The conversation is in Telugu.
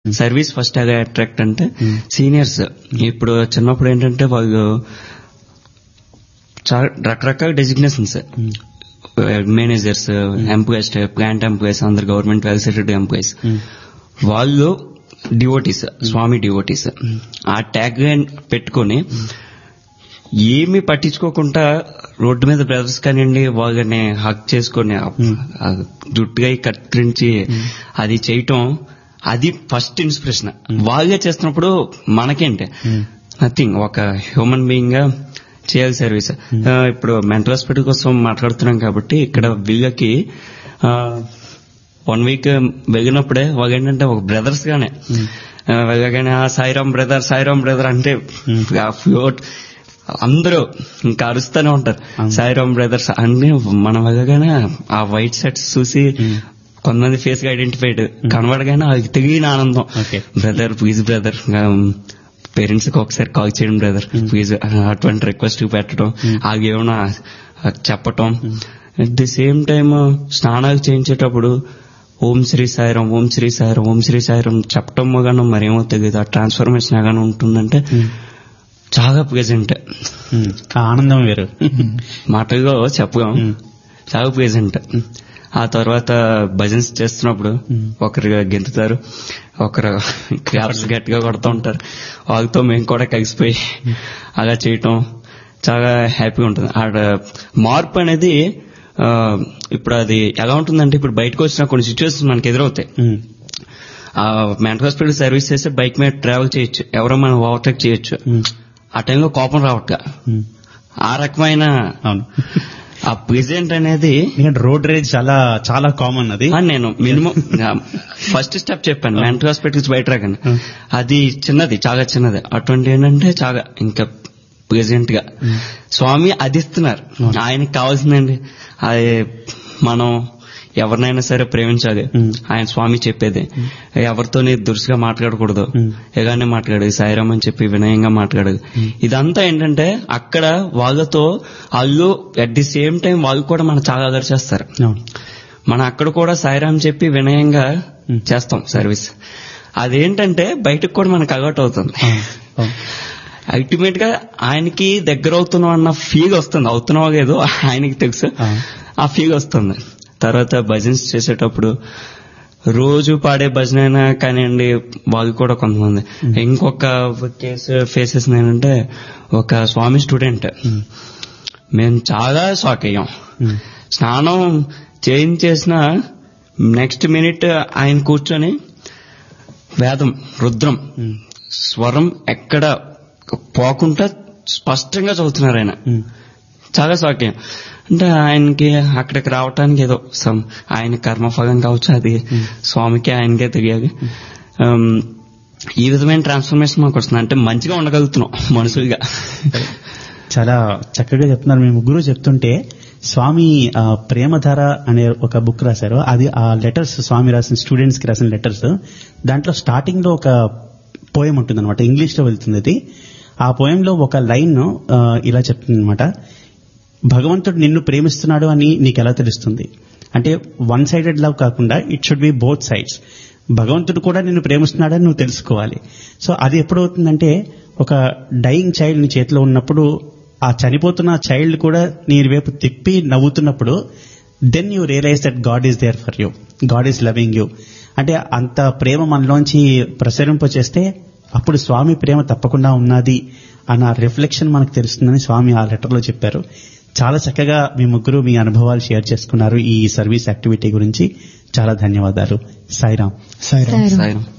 సర్వీస్ ఫస్ట్ ఎలా అట్రాక్ట్ అంటే సీనియర్స్ ఇప్పుడు చిన్నప్పుడు ఏంటంటే వాళ్ళు చాలా రకరకాల designations managers employees plant employees అందరు గవర్నమెంట్ వెల్ సెటెడ్ ఎంప్లాయీస్ వాళ్ళు డివోటీస్ స్వామి డివోటీస్ ఆ ట్యాగ్ పెట్టుకొని ఏమి పట్టించుకోకుండా రోడ్డు మీద బ్రదర్స్ కానివ్వండి వాళ్ళని హక్ చేసుకొని ఆ- ఆ జుట్టుగా కత్తిరించి అది చేయటం అది ఫస్ట్ ఇన్స్పిరేషన్ వాళ్ళే చేస్తున్నప్పుడు మనకేంటి నథింగ్ ఒక హ్యూమన్ బీయింగ్ గా చేయాలి సర్వీస్ ఆ, ఇప్పుడు మెంటల్ హాస్పిటల్ కోసం మాట్లాడుతున్నాం కాబట్టి ఇక్కడ వీళ్ళకి వన్ వీక్ వెళ్ళినప్పుడే వాళ్ళు ఏంటంటే ఒక బ్రదర్స్ గానే ఆ, వెళ్ళగానే "ఆ, సాయిరామ్ బ్రదర్ సాయిరామ్ బ్రదర్ అంటే ఆ ఫ్లోట్ అందరూ ఇంకా అరుస్తూనే ఉంటారు సాయిరామ్ బ్రదర్స్ అన్ని మనం వెళ్ళగానే ఆ వైట్ షర్ట్స్ చూసి కొంతమంది ఫేస్ గా ఐడెంటిఫైడ్ కనబడగానే అది తెలియని ఆనందం Okay. Brother please brother parents కి ఒకసారి కాల్ చేయండి బ్రదర్ ప్లీజ్ అటువంటి రిక్వెస్ట్ పెట్టడం అది ఏమైనా చెప్పటం అట్ ది సేమ్ టైమ్ స్నానాలు చేయించేటప్పుడు ఓం శ్రీ సాయిరం ఓం శ్రీ సాయిరం ఓం శ్రీ సాయిరం చెప్పటం గాను మరేమో తెలియదు ఆ ట్రాన్స్ఫర్మేషన్ ఎలాగైనా ఉంటుందంటే చాలా ప్రెజెంట్ ఉమ్, ఆ ఆనందం వేరు మాటల్లో చెప్పలేం చాలా ప్రెజెంట్ ఆ తర్వాత భజన్స్ చేస్తున్నప్పుడు ఒకరు గెంతుతారు ఒకరు క్లాప్స్ గట్టిగా కొడుతూ ఉంటారు వాళ్ళతో మేము కూడా కలిసిపోయి అలా చేయటం చాలా హ్యాపీగా ఉంటుంది ఆడ మార్పు అనేది ఆ, ఇప్పుడు అది ఎలా ఉంటుందంటే ఇప్పుడు బయటకు వచ్చిన కొన్ని సిచ్యువేషన్స్ మనకి ఎదురవుతాయి ఉమ్, ఆ మెంటల్ హాస్పిటల్ సర్వీస్ చేస్తే బైక్ మీద ట్రావెల్ చేయొచ్చు ఎవరో మనం ఓవర్టేక్ చేయొచ్చు ఉమ్, ఆ టైంలో కోపం రావట్గా ఉమ్. ఆ రకమైన అవును ఆ ప్రెజెంట్ అనేది ఎందుకంటే రోడ్ రేజ్ చాలా చాలా కామన్ అది ఆ, నేను మినిమం ఫస్ట్ స్టెప్ చెప్పాను మెంటల్ హాస్పిటల్స్ బయట రాకండి అది చిన్నది చాలా చిన్నది అటువంటి ఏంటంటే చాలా ఇంకా ప్రెసెంట్ గా స్వామి అది ఇస్తున్నారు ఆయనకి కావాల్సిందండి అది మనం ఎవరినైనా సరే ప్రేమించాలి ఆయన స్వామి చెప్పేది ఎవరితోని దురుసుగా మాట్లాడకూడదు ఎలానే మాట్లాడాలి సాయిరామ్ అని చెప్పి వినయంగా మాట్లాడాలి ఇదంతా ఏంటంటే అక్కడ వాళ్ళతో వాళ్ళు అట్ ది సేమ్ టైం వాళ్ళు కూడా మనం చాలా అదర్ చేస్తారు అవును మనం అక్కడ కూడా సాయిరామ్ చెప్పి వినయంగా చేస్తాం సర్వీస్ అదేంటంటే బయటకు కూడా మనకు అలవాటు అవుతుంది అవును, అవును. అల్టిమేట్ గా ఆయనకి దగ్గర అవుతున్నాం అన్న ఫీల్ వస్తుంది అవుతున్నావో లేదో ఆయనకి తెలుసు ఆ. ఆ ఫీల్ వస్తుంది తర్వాత భజన్స్ చేసేటప్పుడు రోజు పాడే భజన అయినా కానివ్వండి వాళ్ళు కూడా కొంతమంది ఇంకొక కేసు ఫేసెస్ ఏంటంటే ఒక స్వామి స్టూడెంట్ మేము చాలా షాక్ అయ్యాం ఉమ్, స్నానం చేయించేసిన నెక్స్ట్ మినిట్ ఆయన కూర్చొని వేదం రుద్రం ఉమ్, స్వరం ఎక్కడ పోకుండా స్పష్టంగా చదువుతున్నారు ఆయన ఉమ్. చాలా సాక్యం అంటే ఆయనకి అక్కడికి రావటానికి ఏదో సమ్ ఆయన కర్మఫలం కావచ్చు అది స్వామికి ఆయనకే తెలియాలి Um, ఈ విధమైన ట్రాన్స్ఫర్మేషన్ మాకు వస్తుంది అంటే మంచిగా ఉండగలుగుతున్నాం మనుషులుగా చాలా చక్కగా చెప్తున్నారు మీ ముగ్గురు చెప్తుంటే స్వామి ఆ, ప్రేమధార అనే ఒక బుక్ రాశారు అది ఆ లెటర్స్ స్వామి రాసిన స్టూడెంట్స్ కి రాసిన లెటర్స్ దాంట్లో స్టార్టింగ్ లో ఒక పోయం ఉంటుంది అనమాట ఇంగ్లీష్ లో వెళ్తుంది అది ఆ పోయం లో ఒక లైన్ ఇలా చెప్తుంది అనమాట భగవంతుడు నిన్ను ప్రేమిస్తున్నాడు అని నీకు ఎలా తెలుస్తుంది అంటే వన్ సైడెడ్ లవ్ కాకుండా it should be both sides భగవంతుడు కూడా నిన్ను ప్రేమిస్తున్నాడని నువ్వు తెలుసుకోవాలి సో అది ఎప్పుడవుతుందంటే ఒక డైయింగ్ చైల్డ్ నీ చేతిలో ఉన్నప్పుడు ఆ చనిపోతున్న చైల్డ్ కూడా నీ వైపు తిప్పి నవ్వుతున్నప్పుడు then you realize that God is there for you God is loving you అంటే అంత ప్రేమ మనలోంచి ప్రసరింపచేస్తే అప్పుడు స్వామి ప్రేమ తప్పకుండా ఉన్నది అన్న రిఫ్లెక్షన్ మనకు తెలుస్తుందని స్వామి ఆ లెటర్లో చెప్పారు చాలా చక్కగా మీ ముగ్గురు మీ అనుభవాలు షేర్ చేసుకున్నారు ఈ సర్వీస్ యాక్టివిటీ గురించి చాలా ధన్యవాదాలు సాయిరామ్ సాయిరామ్ సాయం